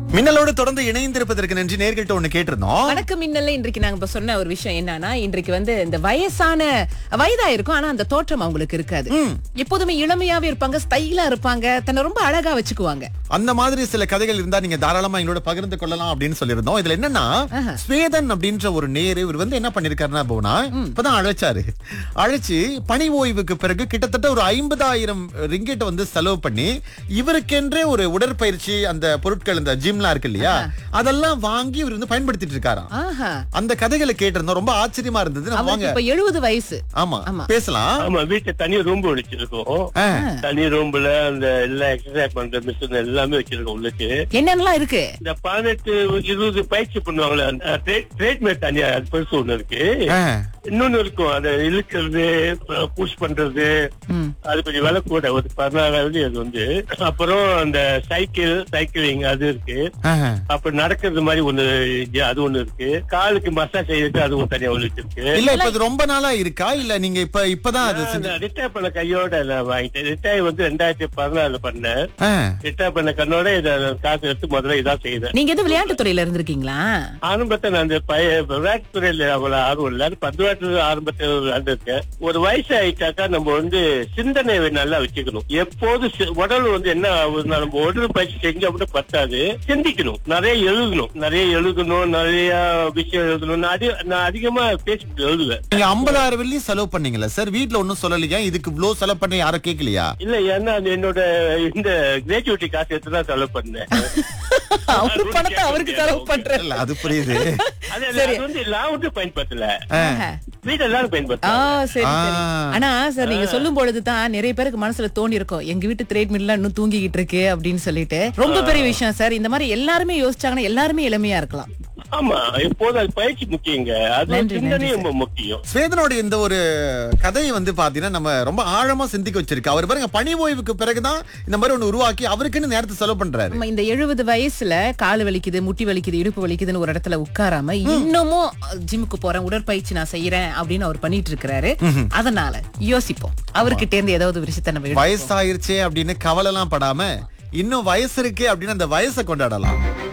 மின்னலோடு தொடர்ந்து இணைந்திருப்பதற்கு நன்றி நேர்கிட்ட ஒண்ணு கேட்டிருந்தோம் வணக்கம் மின்னல்ல இன்றைக்கு நாங்க இப்ப சொன்ன ஒரு விஷயம் என்னன்னா இன்றைக்கு வந்து இந்த வயசான வயதா இருக்கும் ஆனா அந்த தோற்றம் அவங்களுக்கு இருக்காது எப்போதுமே இளமையாவே இருப்பாங்க ஸ்டைலா இருப்பாங்க தன்னை ரொம்ப அழகா வச்சுக்குவாங்க அந்த மாதிரி சில கதைகள் இருந்தா நீங்க தாராளமா எங்களோட பகிர்ந்து கொள்ளலாம் அப்படின்னு சொல்லியிருந்தோம் இதுல என்னன்னா ஸ்வேதன் அப்படின்ற ஒரு நேரு இவர் வந்து என்ன பண்ணிருக்காருன்னா போனா இப்பதான் அழைச்சாரு அழைச்சு பணி ஓய்வுக்கு பிறகு கிட்டத்தட்ட ஒரு ஐம்பதாயிரம் ரிங்கெட் வந்து செலவு பண்ணி இவருக்கென்றே ஒரு உடற்பயிற்சி அந்த பொருட்கள் இந்த ஜிம்லாம் இருக்கு இல்லையா அதெல்லாம் வாங்கி இவர் வந்து பயன்படுத்திட்டு இருக்காராம் ஆஹா அந்த கதைகளை கேட்டிருந்தோம் ரொம்ப ஆச்சரியமா இருந்தது நம்ம அவருக்கு வாங்க இப்ப எழுபது வயசு ஆமா ஆமா. பேசலாம் ஆமா வீட்டுல தனி ரூம் வச்சிருக்கோம் ஆ. தனி ரூம்ல அந்த எல்லா எக்ஸசைஸ் பண்ற மிஷின் எல்லாமே வச்சிருக்கோம் உள்ளுக்கு என்னென்னலாம் இருக்கு இந்த பதினெட்டு இருபது பயிற்சி பண்ணுவாங்களே ட்ரீட்மெண்ட் தனியா அது பெருசு ஒண்ணு இருக்கு ஆ. இன்னொன்னு இருக்கும் அதை இழுக்கிறது புஷ் பண்றது ம். அது கொஞ்சம் விலை கூட ஒரு பதினாறாவது அது வந்து அப்புறம் அந்த சைக்கிள் சைக்கிளிங் அது இருக்கு ஆஹா. அப்புறம் நடக்கிறது மாதிரி ஒண்ணு இது, அது ஒண்ணு இருக்கு காலுக்கு மசாஜ் செய்யறதுக்கு அது ஒரு தனியா ஒண்ணு இருக்கு இல்ல இப்ப இது ரொம்ப நாளா இருக்கா இல்ல நீங்க இப்ப இப்பதான் அது செஞ்சு- ரிட்டையர் பண்ண கையோட நான் வாங்கிட்டேன் ரிட்டையர் வந்து ரெண்டாயிரத்தி பதினாறுல பண்ணேன் ஆ. ரிட்டையர் பண்ண கண்ணோட இத காசு எடுத்து முதல்ல இதான் செய்தேன் நீங்க எது விளையாட்டு துறையில இருந்திருக்கீங்களா ஆரம்பத்தை நான் அந்த பய விளையாட்டு துறையில அவ்வளவு ஆர்வம் இல்ல பத்து வருஷத்துல ஆரம்பத்தில் விளையாண்டுருக்கேன் ஒரு வயசு ஆயிட்டாக்கா நம்ம வந்து சிந்தனை நல்லா வச்சுக்கணும் எப்போது சி- உடல் வந்து என்ன ஆகுதுன்னா நம்ம உடல் பயிற்சி செஞ்சா மட்டும் பத்தாது சிந்திக்கணும் நிறைய எழுதணும் நிறைய எழுதணும் நிறைய விஷயம் எழுதணும் நான் அதி- நான் அதிகமா பேசிட்டு எழுதுவேன் நீங்க ஐம்பதாயிரம் வெள்ளியும் செலவு பண்ணீங்கல்ல சார் வீட்ல ஒண்ணும் சொல்லலையா இதுக்கு இவ்வளவு செலவு பண்ண யாரும் கேட்கலையா இல்ல ஏன்னா அது என்னோட இந்த கிராஜுவேட்டி காசு எடுத்து தான் செலவு பண்ணேன் அவரு பணத்தை அவருக்கு செலவு பண்ற இல்ல அது புரியுது அது அது அது வந்து நான் மட்டும் பயன்படுத்தல ஆஹா. வீட்டுல எல்லாரும் ஆ பயன்படுத்தலாம் சரி சரி ஆ. ஆனா சார் நீங்க சொல்லும் பொழுதுதான் நிறைய பேருக்கு மனசுல தோணி இருக்கும் எங்க வீட்டு த்ரேட் மில்ல இன்னும் தூங்கிக்கிட்டு இருக்கு அப்படின்னு சொல்லிட்டு ரொம்ப பெரிய விஷயம் சார் இந்த மாதிரி எல்லாருமே யோசிச்சாங்கன்னா எல்லாருமே இளமையா இருக்கலாம் ஆமா எப்போதும் அது பயிற்சி முக்கியங்க அது நன்றி, சிந்தனை நன்றி, ரொம்ப முக்கியம் ஸ்வேதனோட இந்த ஒரு கதையை வந்து பாத்தீங்கன்னா நம்ம ரொம்ப ஆழமா சிந்திக்க வச்சிருக்கு அவர் பாருங்க பணி ஓய்வுக்கு பிறகுதான் இந்த மாதிரி ஒண்ணு உருவாக்கி அவருக்குன்னு நேரத்தை செலவு பண்றாரு நம்ம இந்த எழுபது வயசுல கால் வலிக்குது முட்டி வலிக்குது இடுப்பு வலிக்குதுன்னு ஒரு இடத்துல உட்காராம இன்னமும் ஜிம்முக்கு போறேன் உடற்பயிற்சி நான் செய்யறேன் அப்படின்னு அவர் பண்ணிட்டு இருக்கிறாரு அதனால யோசிப்போம் அவர்கிட்ட இருந்து ஏதாவது ஒரு விஷயத்தை நம்ம எடுப்போம். வயசாயிருச்சே அப்படின்னு கவலை எல்லாம் படாம இன்னும் வயசு இருக்கே அப்படின்னு அந்த வயசை கொண்டாடலாம்